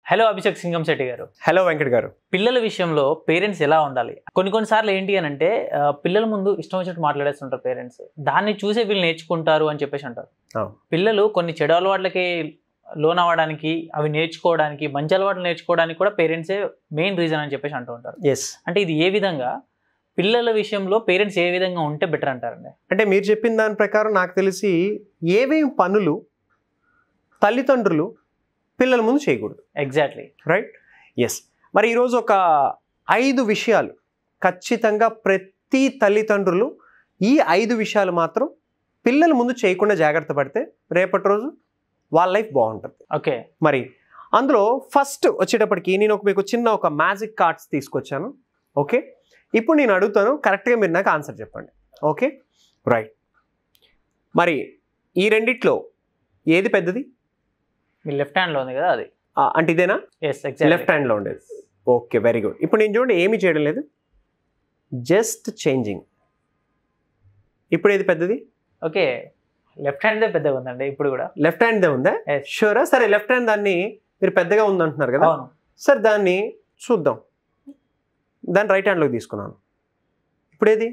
Hello Abhishek Singam Shetty గారు hello Venkat గారు పిల్లల విషయంలో పేరెంట్స్ ఎలా ఉండాలి కొన్ని కొన్నిసార్లు ఏంటి అని అంటే ఆ, పిల్లల ముందు ఇష్టం వచ్చినట్టు మాట్లాడేస్తుంటారు పేరెంట్స్ దాన్ని చూసే వీళ్ళు నేర్చుకుంటారు అని చెప్పేసి అంటారు అవును. పిల్లలు కొన్ని చెడు అలవాట్లకి లోన్ అవ్వడానికి అవి నేర్చుకోవడానికి మంచి అలవాట్లు నేర్చుకోవడానికి కూడా పేరెంట్సే మెయిన్ రీజన్ అని చెప్పేసి అంటూ ఉంటారు ఎస్ అంటే ఇది ఏ విధంగా పిల్లల విషయంలో పేరెంట్స్ ఏ విధంగా ఉంటే బెటర్ అంటారండి అంటే మీరు చెప్పిన దాని ప్రకారం నాకు తెలిసి ఏవేం పనులు తల్లిదండ్రులు పిల్లల ముందు చేయకూడదు ఎగ్జాక్ట్లీ రైట్ ఎస్ మరి ఈరోజు ఒక ఐదు విషయాలు ఖచ్చితంగా ప్రతి తల్లిదండ్రులు ఈ ఐదు విషయాలు మాత్రం పిల్లల ముందు చేయకుండా జాగ్రత్త పడితే రేపటి రోజు వాళ్ళ లైఫ్ బాగుంటుంది ఓకే మరి అందులో ఫస్ట్ వచ్చేటప్పటికి నేను ఒక మీకు చిన్న ఒక మ్యాజిక్ కార్డ్స్ తీసుకొచ్చాను ఓకే ఇప్పుడు నేను అడుగుతాను కరెక్ట్గా మీరు నాకు ఆన్సర్ చెప్పండి ఓకే రైట్ మరి ఈ రెండిట్లో ఏది పెద్దది మీ లెఫ్ట్ హ్యాండ్లో ఉంది కదా అది ఆ, అంటే ఇదేనా ఎస్ ఎగ్జాక్ట్ లెఫ్ట్ హ్యాండ్లో ఉండేది ఓకే వెరీ గుడ్ ఇప్పుడు నేను చూడండి ఏమీ చేయడం లేదు జస్ట్ చేంజింగ్ ఇప్పుడు ఏది పెద్దది ఓకే లెఫ్ట్ హ్యాండ్ పెద్దగా ఉందండి ఇప్పుడు కూడా లెఫ్ట్ హ్యాండ్దే ఉందా Yes. షూరా సరే లెఫ్ట్ హ్యాండ్ దాన్ని మీరు పెద్దగా ఉందంటున్నారు కదా అవును సరే దాన్ని చూద్దాం దాన్ని రైట్ హ్యాండ్లోకి తీసుకున్నాను ఇప్పుడు ఏది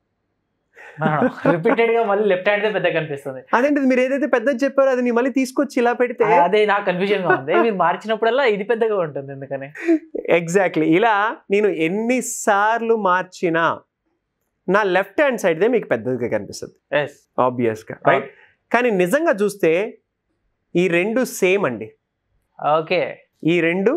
రిపీటెడ్ గా మళ్ళీ లెఫ్ట్ హ్యాండ్ పెద్దగా కనిపిస్తుంది అదేంటిది మీరు ఏదైతే పెద్దది చెప్పారో అది నేను మళ్ళీ తీసుకొచ్చి ఇలా పెడితే అదే నాకు కన్ఫ్యూజన్ గా ఉంది మీరు మార్చినప్పుడల్లా ఇది పెద్దగా ఉంటుంది ఎందుకని ఎగ్జాక్ట్లీ ఇలా నేను ఎన్నిసార్లు మార్చినా నా లెఫ్ట్ హ్యాండ్ సైడ్దే మీకు పెద్దదిగా కనిపిస్తుంది ఎస్ ఆబ్వియస్గా రైట్ కానీ నిజంగా చూస్తే ఈ రెండు సేమ్ అండి ఓకే ఈ రెండు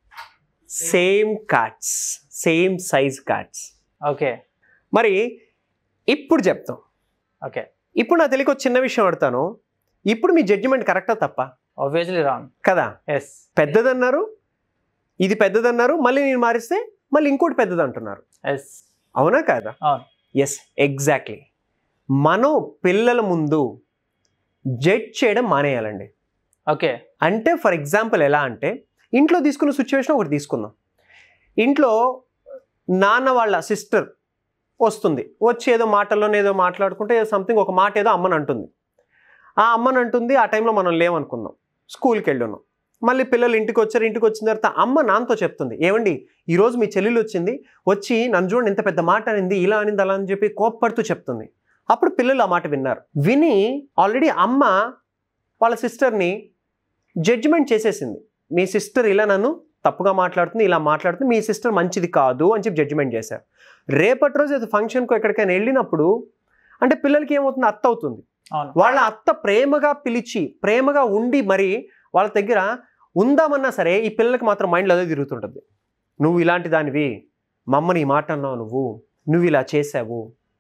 same cards same size cards okay మరి ఇప్పుడు చెప్తాం ఓకే ఇప్పుడు నా తెలియక ఒక చిన్న విషయం అడతాను ఇప్పుడు మీ జడ్జిమెంట్ కరెక్టా తప్ప ఆబ్వియస్లీ రాంగ్ కదా ఎస్ పెద్దదన్నారు ఇది పెద్దదన్నారు మళ్ళీ నేను మారిస్తే మళ్ళీ ఇంకోటి పెద్దది అంటున్నారు ఎస్ అవునా కాదా అవును. ఎస్ ఎగ్జాక్ట్లీ మనం పిల్లల ముందు జడ్జ్ చేయడం మానేయాలండి ఓకే అంటే ఫర్ ఎగ్జాంపుల్ ఎలా అంటే ఇంట్లో తీసుకున్న సిచ్యువేషన్ ఒకటి తీసుకుందాం ఇంట్లో నాన్న వాళ్ళ సిస్టర్ వస్తుంది వచ్చి ఏదో మాటల్లోనే ఏదో మాట్లాడుకుంటే సంథింగ్ ఒక మాట ఏదో అమ్మని అంటుంది ఆ అమ్మని అంటుంది ఆ టైంలో మనం లేవనుకుందాం స్కూల్కి వెళ్ళున్నాం మళ్ళీ పిల్లలు ఇంటికి వచ్చారు ఇంటికి వచ్చిన తర్వాత అమ్మ నాన్నతో చెప్తుంది ఏమండి ఈరోజు మీ చెల్లెలు వచ్చింది వచ్చి నన్ను చూడండి ఇంత పెద్ద మాట అనింది ఇలా అనింది అలా అని చెప్పి కోప్పడుతూ చెప్తుంది అప్పుడు పిల్లలు ఆ మాట విన్నారు విని ఆల్రెడీ అమ్మ వాళ్ళ సిస్టర్ని జడ్జిమెంట్ చేసేసింది మీ సిస్టర్ ఇలా నన్ను తప్పుగా మాట్లాడుతుంది ఇలా మాట్లాడుతుంది మీ సిస్టర్ మంచిది కాదు అని చెప్పి జడ్జిమెంట్ చేశారు రేపటి రోజు అది ఫంక్షన్కు ఎక్కడికైనా వెళ్ళినప్పుడు అంటే పిల్లలకి ఏమవుతుంది అత్త అవుతుంది అవును వాళ్ళ అత్త ప్రేమగా పిలిచి ప్రేమగా ఉండి మరి వాళ్ళ దగ్గర ఉందామన్నా సరే ఈ పిల్లలకి మాత్రం మైండ్లో అదే తిరుగుతుంటుంది నువ్వు ఇలాంటి దానివి మమ్మని ఈ మాట అన్నావు నువ్వు నువ్వు ఇలా చేసావు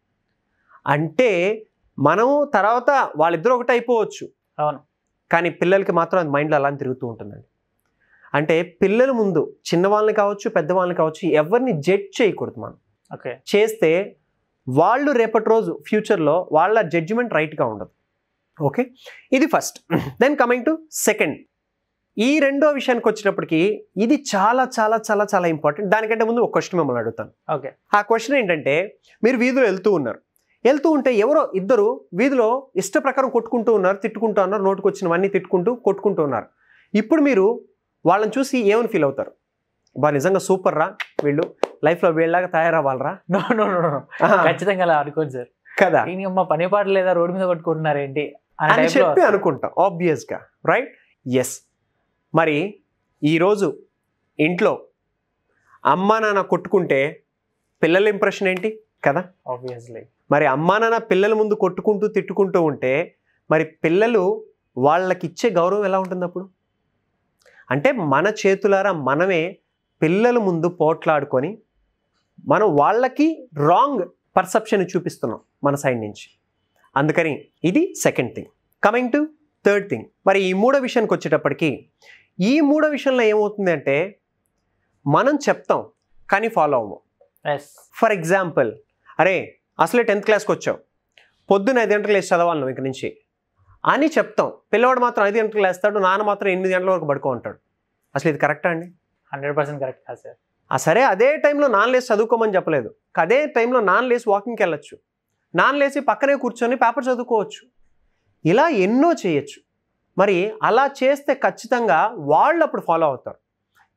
అంటే మనం తర్వాత వాళ్ళిద్దరూ ఒకటి అయిపోవచ్చు అవును కానీ పిల్లలకి మాత్రం అది మైండ్లో అలా తిరుగుతూ ఉంటుందండి అంటే పిల్లల ముందు చిన్నవాళ్ళని కావచ్చు పెద్దవాళ్ళని కావచ్చు ఎవరిని జడ్జ్ చేయకూడదు మనం ఓకే చేస్తే వాళ్ళు రేపటి రోజు ఫ్యూచర్లో వాళ్ళ జడ్జిమెంట్ రైట్గా ఉండదు ఓకే ఇది first then coming to second ఈ రెండో విషయానికి వచ్చినప్పటికీ ఇది చాలా చాలా చాలా చాలా ఇంపార్టెంట్ దానికంటే ముందు ఒక క్వశ్చన్ మిమ్మల్ని అడుగుతాను ఓకే ఆ క్వశ్చన్ ఏంటంటే మీరు వీధిలో వెళ్తూ ఉన్నారు వెళ్తూ ఉంటే ఎవరో ఇద్దరు వీధిలో ఇష్ట ప్రకారం కొట్టుకుంటూ ఉన్నారు తిట్టుకుంటూ ఉన్నారు నోటుకు వచ్చినవన్నీ తిట్టుకుంటూ కొట్టుకుంటూ ఉన్నారు ఇప్పుడు మీరు వాళ్ళని చూసి ఏమని ఫీల్ అవుతారు బా నిజంగా సూపర్ రా వీళ్ళు లైఫ్లో వీళ్ళలాగా తయారవ్వాలరా నో నో నో ఆహా, ఖచ్చితంగా అలా అనుకోండి సార్ కదా ఈయన మా పని పాట లేదా రోడ్డు మీద కొట్టుకుంటున్నారు ఏంటి అనే అని type లో చెప్పి వస్తుంది. అనుకుంటాం ఆబ్వియస్గా రైట్ ఎస్ మరి ఈరోజు ఇంట్లో అమ్మా నాన్న కొట్టుకుంటే పిల్లల ఇంప్రెషన్ ఏంటి కదా ఆబ్వియస్లీ మరి అమ్మా నాన్న పిల్లల ముందు కొట్టుకుంటూ తిట్టుకుంటూ ఉంటే మరి పిల్లలు వాళ్ళకి ఇచ్చే గౌరవం ఎలా ఉంటుంది అప్పుడు అంటే మన చేతులారా మనమే పిల్లల ముందు పోట్లాడుకొని మనం వాళ్ళకి రాంగ్ పర్సెప్షన్ చూపిస్తున్నాం మన సైడ్ నుంచి అందుకని ఇది second thing coming to third thing మరి ఈ మూడో విషయానికి వచ్చేటప్పటికి ఈ మూడో విషయంలో ఏమవుతుంది అంటే మనం చెప్తాం కానీ ఫాలో అవ్వం ఎస్ ఫర్ ఎగ్జాంపుల్ అరే అసలే టెన్త్ క్లాస్కి వచ్చావు పొద్దున్న ఐదు గంటలకు లేచి చదవాలి నువ్వు ఇక నుంచి అని చెప్తాం పిల్లవాడు మాత్రం ఐదు గంటలకు లేస్తాడు నాన్న మాత్రం ఎనిమిది గంటల వరకు పడుకో ఉంటాడు అసలు ఇది కరెక్టా అండి హండ్రెడ్ పర్సెంట్ కరెక్ట్ కాదు సార్ ఆ సరే అదే టైంలో నాన్న లేసి చదువుకోమని చెప్పలేదు అదే టైంలో నాన్న లేసి వాకింగ్కి వెళ్ళొచ్చు నాన్న లేసి పక్కనే కూర్చొని పేపర్ చదువుకోవచ్చు ఇలా ఎన్నో చేయొచ్చు మరి అలా చేస్తే ఖచ్చితంగా వాళ్ళు అప్పుడు ఫాలో అవుతారు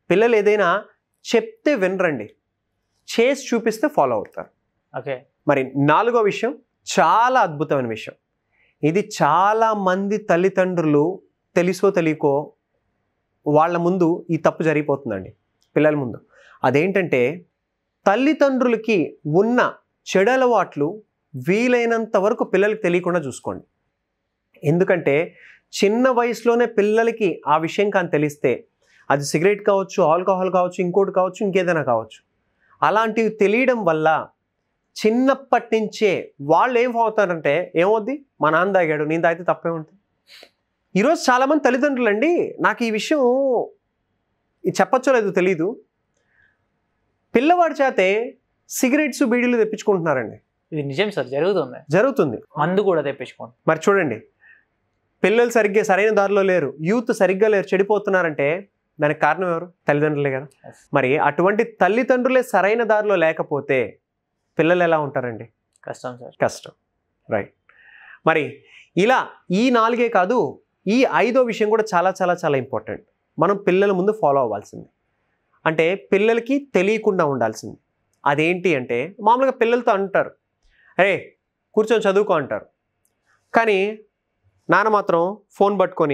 పిల్లలు ఏదైనా చెప్తే వినరండి చేసి చూపిస్తే ఫాలో అవుతారు ఓకే మరి నాలుగో విషయం చాలా అద్భుతమైన విషయం ఇది చాలా మంది తల్లిదండ్రులు తెలుసో తెలియకో వాళ్ళ ముందు ఈ తప్పు జరిగిపోతుందండి పిల్లల ముందు అదేంటంటే తల్లిదండ్రులకి ఉన్న చెడు అలవాట్లు వీలైనంత వరకు పిల్లలకి తెలియకుండా చూసుకోండి ఎందుకంటే చిన్న వయసులోనే పిల్లలకి ఆ విషయం కానీ తెలిస్తే అది సిగరెట్ కావచ్చు ఆల్కహాల్ కావచ్చు ఇంకోటి కావచ్చు ఇంకేదైనా కావచ్చు అలాంటివి తెలియడం వల్ల చిన్నప్పటి నుంచే వాళ్ళు ఏం అవుతారంటే ఏమవుద్ది మా నాన్న తాగాడు నేను తాగితే తప్పే ఉంటుంది ఈరోజు చాలామంది తల్లిదండ్రులు అండి నాకు ఈ విషయం ఇది చెప్పచ్చో లేదో తెలీదు పిల్లవాడి చేతే సిగరెట్స్ బీడీలు తెప్పించుకుంటున్నారండి ఇది నిజం సార్ జరుగుతుంది జరుగుతుంది మందు కూడా తెప్పించుకోండి మరి చూడండి పిల్లలు సరిగ్గా సరైన దారిలో లేరు యూత్ సరిగ్గా లేరు చెడిపోతున్నారంటే దానికి కారణం ఎవరు తల్లిదండ్రులే కదా Yes. మరి అటువంటి తల్లిదండ్రులే సరైన దారిలో లేకపోతే పిల్లలు ఎలా ఉంటారండి కష్టం సార్ కష్టం రైట్ మరి ఇలా ఈ నాలుగే కాదు ఈ ఐదో విషయం కూడా చాలా చాలా చాలా ఇంపార్టెంట్ మనం పిల్లల ముందు ఫాలో అవ్వాల్సింది అంటే పిల్లలకి తెలియకుండా ఉండాల్సింది అదేంటి అంటే మామూలుగా పిల్లలతో అంటారు అరే కూర్చొని చదువుకో అంటారు కానీ నాన్న మాత్రం ఫోన్ పట్టుకొని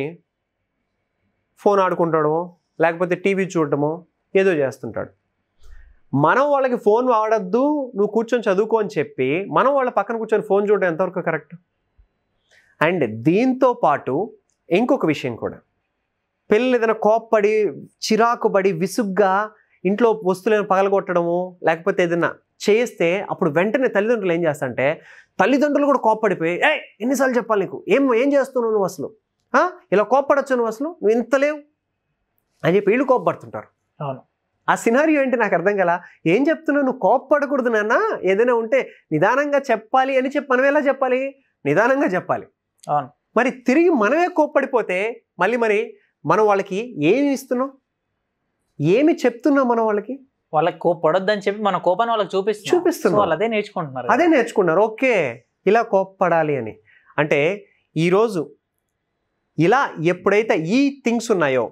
ఫోన్ ఆడుకుంటాడమో లేకపోతే టీవీ చూడటమో ఏదో చేస్తుంటాడు మనం వాళ్ళకి ఫోన్ వాడద్దు నువ్వు కూర్చొని చదువుకో అని చెప్పి మనం వాళ్ళ పక్కన కూర్చొని ఫోన్ చూడడం ఎంతవరకు కరెక్ట్ అండ్ దీంతో పాటు ఇంకొక విషయం కూడా పిల్లలు ఏదైనా కోప్పడి చిరాకు పడి విసుగ్గా ఇంట్లో వస్తువులను పగలగొట్టడము లేకపోతే ఏదైనా చేస్తే అప్పుడు వెంటనే తల్లిదండ్రులు ఏం చేస్తారంటే తల్లిదండ్రులు కూడా కోప్పడిపోయి ఏ ఎన్నిసార్లు చెప్పాలి నీకు ఏం ఏం చేస్తున్నావు నువ్వు అసలు ఆ? ఇలా కోప్పడచ్చు నువ్వు అసలు నువ్వు ఇంత లేవు అని చెప్పి వీళ్ళు కోప్పడుతుంటారు అవును ఆ సినారియో ఏంటి నాకు అర్థం కదా ఏం చెప్తున్నావు నువ్వు కోప్పడకూడదు నాన్న ఏదైనా ఉంటే నిదానంగా చెప్పాలి అని చెప్పి మనం ఎలా చెప్పాలి నిదానంగా చెప్పాలి అవును. మరి తిరిగి మనమే కోప్పడిపోతే మళ్ళీ మరి మనం వాళ్ళకి ఏమి ఇస్తున్నాం ఏమి చెప్తున్నాం మనం వాళ్ళకి వాళ్ళకి కోపడొద్దని చెప్పి మన కోపాన్ని వాళ్ళకి చూపిస్తున్నాం చూపిస్తున్నాం. సో వాళ్ళు అదే నేర్చుకుంటున్నారు అదే నేర్చుకున్నారు ఓకే ఇలా కోప్పడాలి అని అంటే ఈరోజు ఇలా ఎప్పుడైతే ఈ థింగ్స్ ఉన్నాయో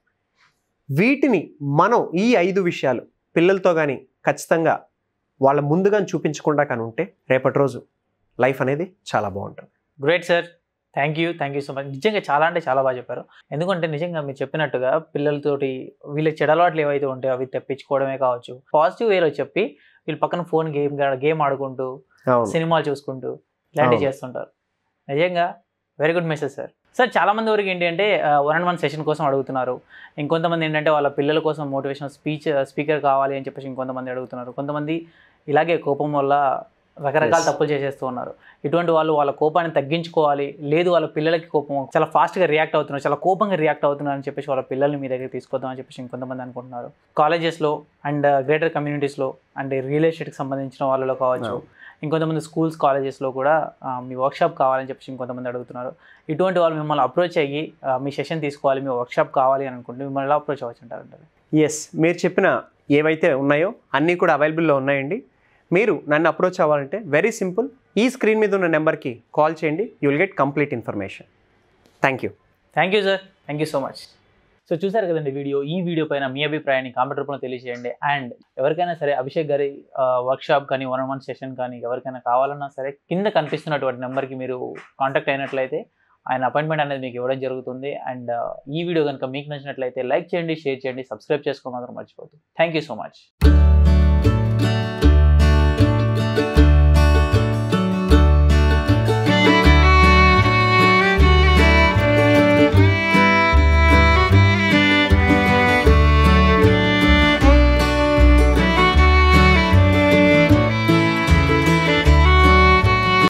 వీటిని మనం ఈ ఐదు విషయాలు పిల్లలతో కానీ ఖచ్చితంగా వాళ్ళ ముందుగా చూపించకుండా కానీ ఉంటే రేపటి రోజు లైఫ్ అనేది చాలా బాగుంటుంది great sir thank you thank you so much నిజంగా చాలా అంటే చాలా బాగా చెప్పారు ఎందుకంటే నిజంగా మీరు చెప్పినట్టుగా పిల్లలతోటి వీళ్ళ చెడు అలవాట్లు ఏవైతే ఉంటాయో అవి తెప్పించుకోవడమే కావచ్చు పాజిటివ్ వేలో చెప్పి వీళ్ళు పక్కన ఫోన్ గేమ్ గేమ్ ఆడుకుంటూ అవును సినిమాలు చూసుకుంటూ ఇలాంటివి అవును. చేస్తుంటారు నిజంగా very good message sir sir చాలా మంది వరకు ఏంటి అంటే వన్ అండ్ వన్ సెషన్ కోసం అడుగుతున్నారు ఇంకొంతమంది ఏంటంటే వాళ్ళ పిల్లల కోసం మోటివేషనల్ స్పీచ్ స్పీకర్ కావాలి అని చెప్పేసి ఇంకొంతమంది అడుగుతున్నారు కొంతమంది ఇలాగే కోపం వల్ల రకరకాల Yes. తప్పులు చేసేస్తూ ఉన్నారు ఇటువంటి వాళ్ళు వాళ్ళ కోపాన్ని తగ్గించుకోవాలి లేదు వాళ్ళ పిల్లలకి కోపం చాలా ఫాస్ట్గా రియాక్ట్ అవుతున్నారు చాలా కోపంగా రియాక్ట్ అవుతున్నారు అని చెప్పేసి వాళ్ళ పిల్లల్ని మీ దగ్గర తీసుకొద్దాం అని చెప్పేసి ఇంకొంతమంది అనుకుంటున్నారు కాలేజెస్లో అండ్ గ్రేటర్ కమ్యూనిటీస్లో అండ్ రియల్ ఎస్టేట్కి సంబంధించిన వాళ్ళలో కావచ్చు అవును. ఇంకొంతమంది స్కూల్స్ కాలేజెస్లో కూడా ఆ, మీ వర్క్షాప్ కావాలని చెప్పేసి ఇంకొంతమంది అడుగుతున్నారు ఇటువంటి వాళ్ళు మిమ్మల్ని అప్రోచ్ అయ్యి ఆ, మీ సెషన్ తీసుకోవాలి మీ వర్క్షాప్ కావాలి అని అనుకుంటే మిమ్మల్ని ఎలా అప్రోచ్ అవ్వచ్చు అంటారు ఎస్ మీరు చెప్పిన ఏవైతే ఉన్నాయో అన్నీ కూడా అవైలబుల్లో ఉన్నాయండి మీరు నన్ను అప్రోచ్ అవ్వాలంటే వెరీ సింపుల్ ఈ స్క్రీన్ మీద ఉన్న నెంబర్కి కాల్ చేయండి you will get complete information thank you thank you sir thank you so much so చూసారు కదండి వీడియో ఈ వీడియో పైన మీ అభిప్రాయాన్ని కామెంట్ రూపంలో తెలియజేయండి అండ్ ఎవరికైనా సరే అభిషేక్ గారి వర్క్షాప్ కానీ వన్ వన్ సెషన్ కానీ ఎవరికైనా కావాలన్నా సరే కింద కనిపిస్తున్నటువంటి నెంబర్కి మీరు కాంటాక్ట్ అయినట్లయితే ఆయన అపాయింట్మెంట్ అనేది మీకు ఇవ్వడం జరుగుతుంది అండ్ ఈ వీడియో కనుక మీకు నచ్చినట్లయితే లైక్ చేయండి షేర్ చేయండి సబ్స్క్రైబ్ చేసుకోవడం మాత్రం మర్చిపోతుంది థ్యాంక్ యూ సో మచ్